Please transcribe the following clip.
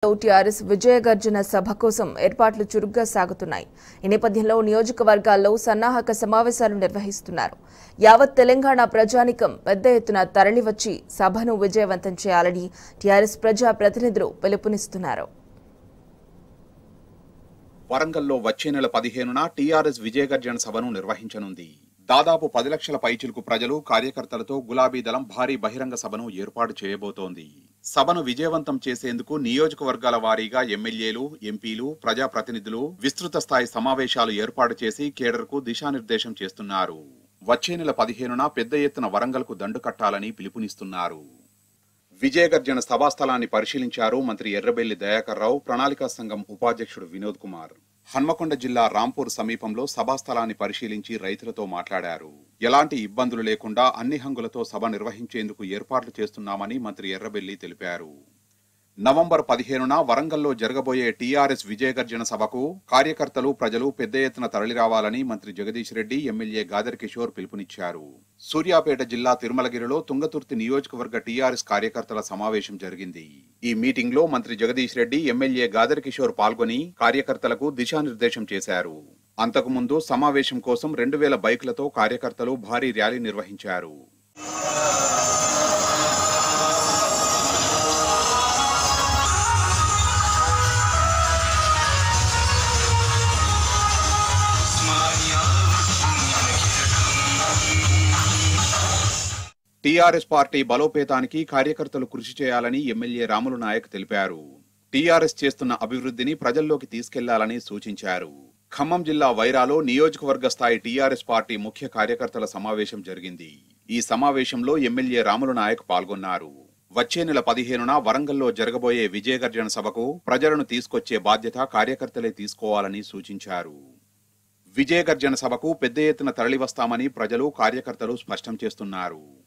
TRS విజయగర్జన సభ కోసం ఏర్పాట్లు చురుగ్గా సాగుతున్నాయి ఈ నేపథ్యంలో నియోజకవర్గాల్లో సన్నాహక సమావేశాలు నిర్వహిస్తున్నారు యావత్ తెలంగాణ ప్రజానికం పెద్ద ఎత్తున తరలివచ్చి సభను విజయవంతం చేయాలని టీఆర్ఎస్ ప్రజా ప్రతినిధులు పిలుపునిస్తున్నారు వరంగల్లో వచ్చే నెల పదిహేనున టీఆర్ఎస్ విజయగర్జన సభను నిర్వహించనుంది దాదాపు పది లక్షల పైచిలుకు ప్రజలు కార్యకర్తలతో గులాబీ దళం భారీ బహిరంగ సభను ఏర్పాటు చేయబోతోంది సభను విజయవంతం చేసేందుకు నియోజకవర్గాల వారీగా ఎమ్మెల్యేలు ఎంపీలు ప్రజాప్రతినిధులు విస్తృత స్థాయి సమావేశాలు ఏర్పాటు చేసి కేడర్కు దిశానిర్దేశం చేస్తున్నారు వచ్చే నెల పదిహేనున పెద్ద ఎత్తున వరంగల్కు దండు కట్టాలని పిలుపునిస్తున్నారు విజయగర్జన సభాస్థలాన్ని పరిశీలించారు మంత్రి ఎర్రబెల్లి దయాకర్ రావు ప్రణాళికా సంఘం ఉపాధ్యక్షుడు వినోద్ కుమార్ హన్మకొండ జిల్లా రాంపూర్ సమీపంలో సభాస్థలాన్ని పరిశీలించి రైతులతో మాట్లాడారు ఎలాంటి ఇబ్బందులు లేకుండా అన్ని హంగులతో సభ నిర్వహించేందుకు ఏర్పాట్లు చేస్తున్నామని మంత్రి ఎర్రబెల్లి తెలిపారు నవంబర్ పదిహేనున వరంగల్లో జరగబోయే టీఆర్ఎస్ విజయగర్జన సభకు కార్యకర్తలు ప్రజలు పెద్ద ఎత్తున తరలిరావాలని మంత్రి జగదీష్ రెడ్డి ఎమ్మెల్యే గాదర్ కిషోర్ పిలుపునిచ్చారు సూర్యాపేట జిల్లా తిరుమలగిరిలో తుంగతుర్తి నియోజకవర్గ టీఆర్ఎస్ కార్యకర్తల సమావేశం జరిగింది ఈ మీటింగ్ లో మంత్రి జగదీష్ రెడ్డి ఎమ్మెల్యే గాదర్ కిషోర్ పాల్గొని కార్యకర్తలకు దిశానిర్దేశం చేశారు అంతకుముందు సమావేశం కోసం రెండు వేల బైకులతో కార్యకర్తలు భారీ ర్యాలీ నిర్వహించారు టీఆర్ఎస్ పార్టీ బలోపేతానికి కార్యకర్తలు కృషి చేయాలని ఎమ్మెల్యే రాములు నాయక్ తెలిపారు టీఆర్ఎస్ చేస్తున్న అభివృద్ధిని ప్రజల్లోకి తీసుకెళ్లాలని సూచించారు ఖమ్మం జిల్లా వైరాలో నియోజకవర్గ స్థాయి టీఆర్ఎస్ పార్టీ ముఖ్య కార్యకర్తల సమావేశం జరిగింది ఈ సమావేశంలో ఎమ్మెల్యే రాములు నాయక్ పాల్గొన్నారు వచ్చే నెల పదిహేనున వరంగల్లో జరగబోయే విజయగర్జన సభకు ప్రజలను తీసుకొచ్చే బాధ్యత కార్యకర్తలే తీసుకోవాలని సూచించారు విజయగర్జన సభకు పెద్ద ఎత్తున తరలివస్తామని ప్రజలు కార్యకర్తలు స్పష్టం చేస్తున్నారు